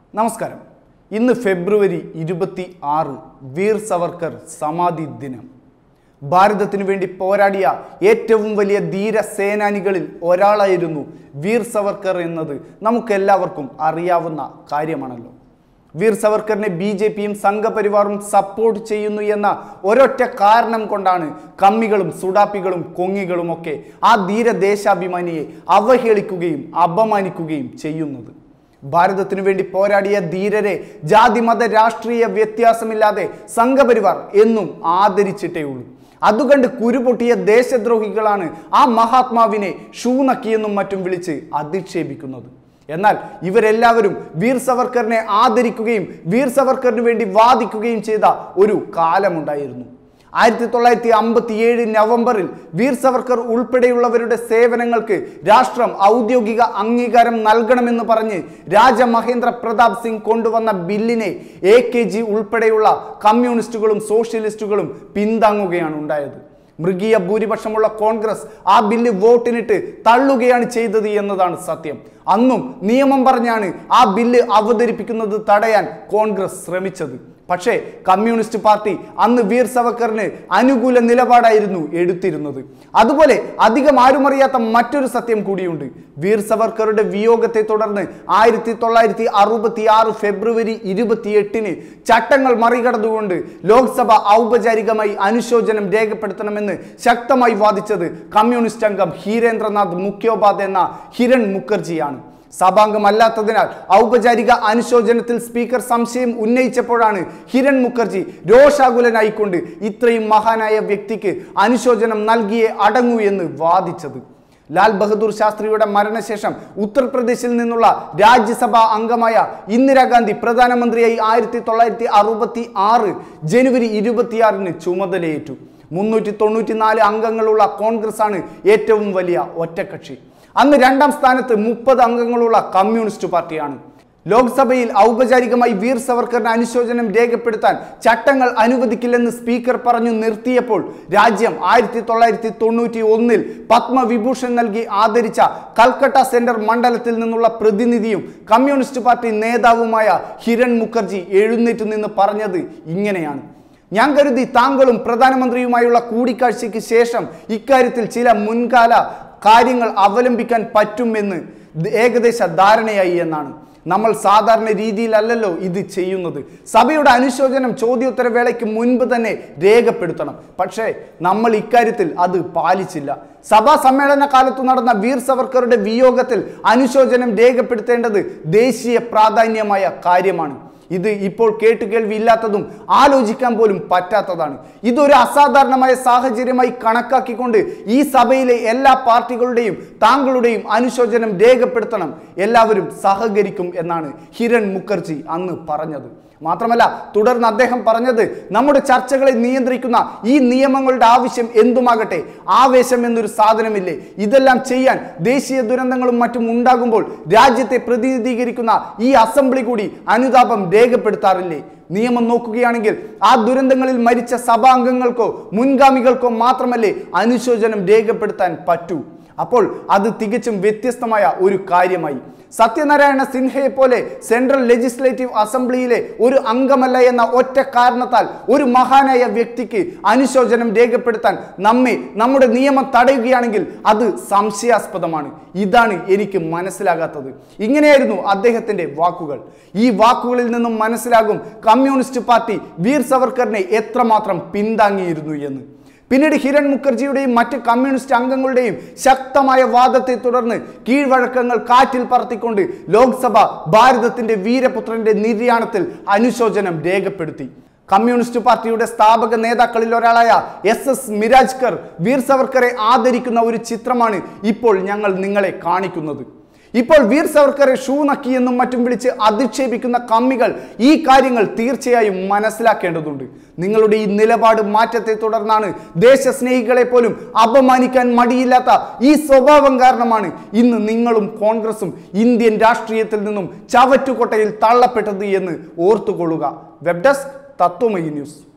നമസ്കാരം ഇന്ന് ഫെബ്രുവരി ഇരുപത്തി ആറ് വീർ സവർക്കർ സമാധി ദിനം ഭാരതത്തിനു വേണ്ടി പോരാടിയ ഏറ്റവും വലിയ ധീര സേനാനികളിൽ ഒരാളായിരുന്നു വീർ സവർക്കർ എന്നത് നമുക്കെല്ലാവർക്കും അറിയാവുന്ന കാര്യമാണല്ലോ വീർ സവർക്കറിനെ ബി ജെ പിയും സംഘപരിവാറും സപ്പോർട്ട് ചെയ്യുന്നു എന്ന ഒരൊറ്റ കാരണം കൊണ്ടാണ് കമ്മികളും സുഡാപ്പികളും കൊങ്ങികളും ഒക്കെ ആ ധീര ദേശാഭിമാനിയെ അവഹേളിക്കുകയും അപമാനിക്കുകയും ചെയ്യുന്നത് ഭാരതത്തിനു വേണ്ടി പോരാടിയ ധീരരെ ജാതിമത രാഷ്ട്രീയ വ്യത്യാസമില്ലാതെ സംഘപരിവാർ എന്നും ആദരിച്ചിട്ടേ ഉള്ളൂ അതുകണ്ട് കുരുപൊട്ടിയ ദേശദ്രോഹികളാണ് ആ മഹാത്മാവിനെ ഷൂനക്കിയെന്നും മറ്റും വിളിച്ച് അധിക്ഷേപിക്കുന്നത് എന്നാൽ ഇവരെല്ലാവരും വീർ സവർക്കറിനെ ആദരിക്കുകയും വീർ സവർക്കറിന് വേണ്ടി വാദിക്കുകയും ചെയ്ത ഒരു കാലമുണ്ടായിരുന്നു ആയിരത്തി തൊള്ളായിരത്തി അമ്പത്തി ഏഴ് നവംബറിൽ വീർ സവർക്കർ ഉൾപ്പെടെയുള്ളവരുടെ സേവനങ്ങൾക്ക് രാഷ്ട്രം ഔദ്യോഗിക അംഗീകാരം നൽകണമെന്ന് പറഞ്ഞ് രാജമഹേന്ദ്ര പ്രതാപ് സിംഗ് കൊണ്ടുവന്ന ബില്ലിനെ എ കെ ജി ഉൾപ്പെടെയുള്ള കമ്മ്യൂണിസ്റ്റുകളും സോഷ്യലിസ്റ്റുകളും പിന്താങ്ങുകയാണ് ഉണ്ടായത് മൃഗീയ ഭൂരിപക്ഷമുള്ള കോൺഗ്രസ് ആ ബില്ല് വോട്ടിനിട്ട് തള്ളുകയാണ് ചെയ്തത് എന്നതാണ് സത്യം അന്നും നിയമം പറഞ്ഞാണ് ആ ബില്ല് അവതരിപ്പിക്കുന്നത് തടയാൻ കോൺഗ്രസ് ശ്രമിച്ചത് പക്ഷേ കമ്മ്യൂണിസ്റ്റ് പാർട്ടി അന്ന് വീർ സവർക്കറിന് അനുകൂല നിലപാടായിരുന്നു എടുത്തിരുന്നത് അതുപോലെ അധികം ആരുമറിയാത്ത മറ്റൊരു സത്യം കൂടിയുണ്ട് വീർ സവർക്കറുടെ വിയോഗത്തെ തുടർന്ന് ആയിരത്തി തൊള്ളായിരത്തി അറുപത്തി ആറ് ഫെബ്രുവരി ഇരുപത്തിയെട്ടിന് ചട്ടങ്ങൾ മറികടന്നുകൊണ്ട് ലോക്സഭ ഔപചാരികമായി അനുശോചനം രേഖപ്പെടുത്തണമെന്ന് ശക്തമായി വാദിച്ചത് കമ്മ്യൂണിസ്റ്റ് അംഗം ഹീരേന്ദ്രനാഥ് മുഖ്യോപാധ്യ എന്ന ഹിരൺ മുഖർജിയാണ് സഭാംഗമല്ലാത്തതിനാൽ ഔപചാരിക അനുശോചനത്തിൽ സ്പീക്കർ സംശയം ഉന്നയിച്ചപ്പോഴാണ് ഹിരൺ മുഖർജി രോഷാകുലനായിക്കൊണ്ട് ഇത്രയും മഹാനായ വ്യക്തിക്ക് അനുശോചനം നൽകിയേ അടങ്ങൂ എന്ന് വാദിച്ചത് ലാൽ ബഹദൂർ ശാസ്ത്രിയുടെ മരണശേഷം ഉത്തർപ്രദേശിൽ നിന്നുള്ള രാജ്യസഭാ അംഗമായ ഇന്ദിരാഗാന്ധി പ്രധാനമന്ത്രിയായി ആയിരത്തി തൊള്ളായിരത്തി അറുപത്തി ആറ് ജനുവരി ഇരുപത്തിയാറിന് ചുമതലയേറ്റു മുന്നൂറ്റി തൊണ്ണൂറ്റിനാല് അംഗങ്ങളുള്ള കോൺഗ്രസ് ആണ് ഏറ്റവും വലിയ ഒറ്റക്കക്ഷി അന്ന് രണ്ടാം സ്ഥാനത്ത് മുപ്പത് അംഗങ്ങളുള്ള കമ്മ്യൂണിസ്റ്റ് പാർട്ടിയാണ് ലോക്സഭയിൽ ഔപചാരികമായി വീർ സവർക്കറിന് അനുശോചനം രേഖപ്പെടുത്താൻ ചട്ടങ്ങൾ അനുവദിക്കില്ലെന്ന് സ്പീക്കർ പറഞ്ഞു നിർത്തിയപ്പോൾ രാജ്യം ആയിരത്തി തൊള്ളായിരത്തി തൊണ്ണൂറ്റി ഒന്നിൽ പത്മവിഭൂഷൺ നൽകി ആദരിച്ച കൽക്കട്ട സെന്റർ മണ്ഡലത്തിൽ നിന്നുള്ള പ്രതിനിധിയും കമ്മ്യൂണിസ്റ്റ് പാർട്ടി നേതാവുമായ ഹിരൺ മുഖർജി എഴുന്നേറ്റ് നിന്ന് പറഞ്ഞത് ഇങ്ങനെയാണ് ഞാൻ കരുതി താങ്കളും പ്രധാനമന്ത്രിയുമായുള്ള കൂടിക്കാഴ്ചയ്ക്ക് ശേഷം ഇക്കാര്യത്തിൽ ചില മുൻകാല കാര്യങ്ങൾ അവലംബിക്കാൻ പറ്റുമെന്ന് ഏകദേശ ധാരണയായി എന്നാണ് നമ്മൾ സാധാരണ രീതിയിലല്ലല്ലോ ഇത് ചെയ്യുന്നത് സഭയുടെ അനുശോചനം ചോദ്യോത്തര വേളയ്ക്ക് മുൻപ് തന്നെ രേഖപ്പെടുത്തണം പക്ഷേ നമ്മൾ ഇക്കാര്യത്തിൽ അത് പാലിച്ചില്ല സഭാ സമ്മേളന കാലത്തു നടന്ന വീർ സവർക്കറുടെ വിയോഗത്തിൽ അനുശോചനം രേഖപ്പെടുത്തേണ്ടത് ദേശീയ പ്രാധാന്യമായ കാര്യമാണ് ഇത് ഇപ്പോൾ കേട്ടുകേൾവി ഇല്ലാത്തതും ആലോചിക്കാൻ പോലും പറ്റാത്തതാണ് ഇതൊരു അസാധാരണമായ സാഹചര്യമായി കണക്കാക്കിക്കൊണ്ട് ഈ സഭയിലെ എല്ലാ പാർട്ടികളുടെയും താങ്കളുടെയും അനുശോചനം രേഖപ്പെടുത്തണം എല്ലാവരും സഹകരിക്കും എന്നാണ് ഹിരൺ മുഖർജി അന്ന് പറഞ്ഞത് മാത്രമല്ല തുടർന്ന് അദ്ദേഹം പറഞ്ഞത് നമ്മുടെ ചർച്ചകളെ നിയന്ത്രിക്കുന്ന ഈ നിയമങ്ങളുടെ ആവശ്യം എന്തുമാകട്ടെ ആവേശം എന്നൊരു സാധനമില്ലേ ഇതെല്ലാം ചെയ്യാൻ ദേശീയ ദുരന്തങ്ങളും മറ്റും ഉണ്ടാകുമ്പോൾ രാജ്യത്തെ പ്രതിനിധീകരിക്കുന്ന ഈ അസംബ്ലി കൂടി അനുതാപം രേഖപ്പെടുത്താറില്ലേ നിയമം നോക്കുകയാണെങ്കിൽ ആ ദുരന്തങ്ങളിൽ മരിച്ച സഭാംഗങ്ങൾക്കോ മുൻഗാമികൾക്കോ മാത്രമല്ലേ അനുശോചനം രേഖപ്പെടുത്താൻ പറ്റൂ അപ്പോൾ അത് തികച്ചും വ്യത്യസ്തമായ ഒരു കാര്യമായി സത്യനാരായണ സിൻഹയെ പോലെ സെൻട്രൽ ലെജിസ്ലേറ്റീവ് അസംബ്ലിയിലെ ഒരു അംഗമല്ല എന്ന ഒറ്റ കാരണത്താൽ ഒരു മഹാനായ വ്യക്തിക്ക് അനുശോചനം രേഖപ്പെടുത്താൻ നമ്മെ നമ്മുടെ നിയമം തടയുകയാണെങ്കിൽ അത് സംശയാസ്പദമാണ് ഇതാണ് എനിക്ക് മനസ്സിലാകാത്തത് ഇങ്ങനെയായിരുന്നു അദ്ദേഹത്തിന്റെ വാക്കുകൾ ഈ വാക്കുകളിൽ നിന്നും മനസ്സിലാകും കമ്മ്യൂണിസ്റ്റ് പാർട്ടി വീർ സവർക്കറിനെ എത്രമാത്രം പിന്താങ്ങിയിരുന്നു എന്ന് പിന്നീട് ഹിരൺ മുഖർജിയുടെയും മറ്റ് കമ്മ്യൂണിസ്റ്റ് അംഗങ്ങളുടെയും ശക്തമായ വാദത്തെ തുടർന്ന് കീഴ്വഴക്കങ്ങൾ കാറ്റിൽ പറത്തിക്കൊണ്ട് ലോക്സഭ ഭാരതത്തിന്റെ വീരപുത്രന്റെ നിര്യാണത്തിൽ അനുശോചനം രേഖപ്പെടുത്തി കമ്മ്യൂണിസ്റ്റ് പാർട്ടിയുടെ സ്ഥാപക നേതാക്കളിൽ ഒരാളായ എസ് എസ് മിരാജ്കർ വീർ സവർക്കറെ ആദരിക്കുന്ന ഒരു ചിത്രമാണ് ഇപ്പോൾ ഞങ്ങൾ നിങ്ങളെ കാണിക്കുന്നത് ഇപ്പോൾ വീർ സവർക്കറെ ഷൂ നക്കി എന്നും മറ്റും വിളിച്ച് അധിക്ഷേപിക്കുന്ന കമ്മികൾ ഈ കാര്യങ്ങൾ തീർച്ചയായും മനസ്സിലാക്കേണ്ടതുണ്ട് നിങ്ങളുടെ ഈ നിലപാട് മാറ്റത്തെ തുടർന്നാണ് ദേശസ്നേഹികളെ പോലും അപമാനിക്കാൻ മടിയില്ലാത്ത ഈ സ്വഭാവം കാരണമാണ് ഇന്ന് നിങ്ങളും കോൺഗ്രസും ഇന്ത്യൻ രാഷ്ട്രീയത്തിൽ നിന്നും ചവറ്റുകൊട്ടയിൽ തള്ളപ്പെട്ടത് എന്ന് ഓർത്തുകൊള്ളുക വെബ് ഡെസ്ക് തത്വമയി ന്യൂസ്